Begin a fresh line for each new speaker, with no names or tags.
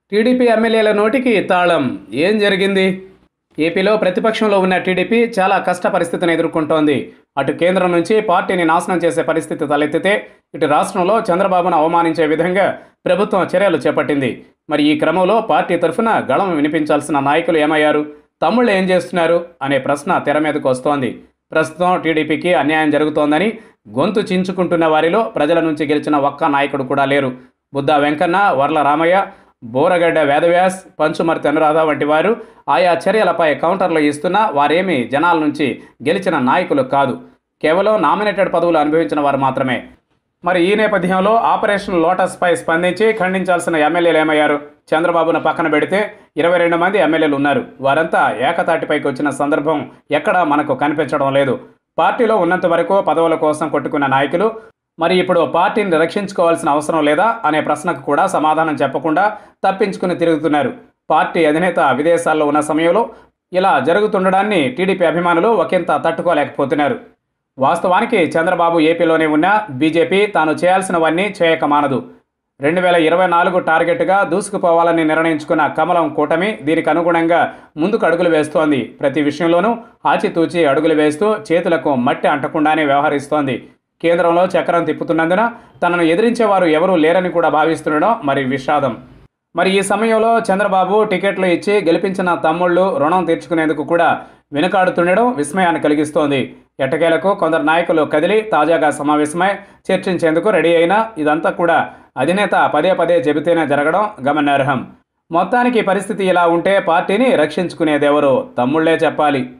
TDP ఎమ్మెల్యేల నోటికి తాళం ఏం జరిగింది ఏపీలో ప్రతిపక్షంలో ఉన్న టీడీపీ చాలా కష్ట పరిస్థితిని ఎదుర్కొంటోంది అటు కేంద్రం నుంచి పార్టీని నాశనం చేసే పరిస్థితి తలెత్తితే ఇటు రాష్ట్రంలో చంద్రబాబును అవమానించే విధంగా ప్రభుత్వం చర్యలు చేపట్టింది మరి ఈ క్రమంలో పార్టీ తరఫున గళం వినిపించాల్సిన నాయకులు ఏమయ్యారు తమ్ముళ్ళు ఏం చేస్తున్నారు అనే ప్రశ్న తెర మీదకు వస్తోంది ప్రస్తుతం టీడీపీకి అన్యాయం జరుగుతోందని గొంతు చించుకుంటున్న వారిలో ప్రజల నుంచి గెలిచిన ఒక్క నాయకుడు కూడా లేరు బుద్ధా వెంకన్న వర్ల రామయ్య బోరగడ్డ వేదవ్యాస్ పంచుమర్తి అనురాధ వంటి వారు ఆయా చర్యలపై కౌంటర్లు ఇస్తున్నా వారేమీ జనాల నుంచి గెలిచిన నాయకులు కాదు కేవలం నామినేటెడ్ పదవులు అనుభవించిన వారు మాత్రమే మరి ఈ నేపథ్యంలో ఆపరేషన్ లోటస్పై స్పందించి ఖండించాల్సిన ఎమ్మెల్యేలు ఏమయ్యారు చంద్రబాబును పక్కన పెడితే ఇరవై రెండు మంది ఎమ్మెల్యేలు ఉన్నారు వారంతా ఏకతాటిపైకి వచ్చిన సందర్భం ఎక్కడా మనకు కనిపించడం లేదు పార్టీలో ఉన్నంత వరకు పదవుల కోసం కొట్టుకున్న నాయకులు మరి ఇప్పుడు పార్టీని రక్షించుకోవాల్సిన అవసరం లేదా అనే ప్రశ్నకు కూడా సమాధానం చెప్పకుండా తప్పించుకుని తిరుగుతున్నారు పార్టీ అధినేత విదేశాల్లో ఉన్న సమయంలో ఇలా జరుగుతుండడాన్ని టీడీపీ అభిమానులు ఒకంత తట్టుకోలేకపోతున్నారు వాస్తవానికి చంద్రబాబు ఏపీలోనే ఉన్న బీజేపీ తాను చేయాల్సినవన్నీ చేయక మానదు రెండు వేల ఇరవై నాలుగు టార్గెట్గా దూసుకుపోవాలని నిర్ణయించుకున్న కమలం కూటమి దీనికి అనుగుణంగా ముందుకు అడుగులు వేస్తోంది ప్రతి విషయంలోనూ ఆచితూచి అడుగులు వేస్తూ చేతులకు మట్టి అంటకుండానే వ్యవహరిస్తోంది కేంద్రంలో చక్రం తిప్పుతున్నందున తనను ఎదిరించేవారు ఎవరూ లేరని కూడా భావిస్తుండడం మరి విషాదం మరి ఈ సమయంలో చంద్రబాబు టికెట్లు ఇచ్చి గెలిపించిన తమ్ముళ్ళు రుణం తీర్చుకునేందుకు కూడా వెనుకాడుతుండడం విస్మయాన్ని కలిగిస్తోంది ఎట్టకేలకు కొందరు నాయకులు కదిలి తాజాగా సమావేశమై చర్చించేందుకు రెడీ అయినా ఇదంతా కూడా అధినేత పదే పదే చెబితేనే జరగడం గమనార్హం మొత్తానికి పరిస్థితి ఇలా ఉంటే పార్టీని రక్షించుకునేదెవరో తమ్ముళ్లే చెప్పాలి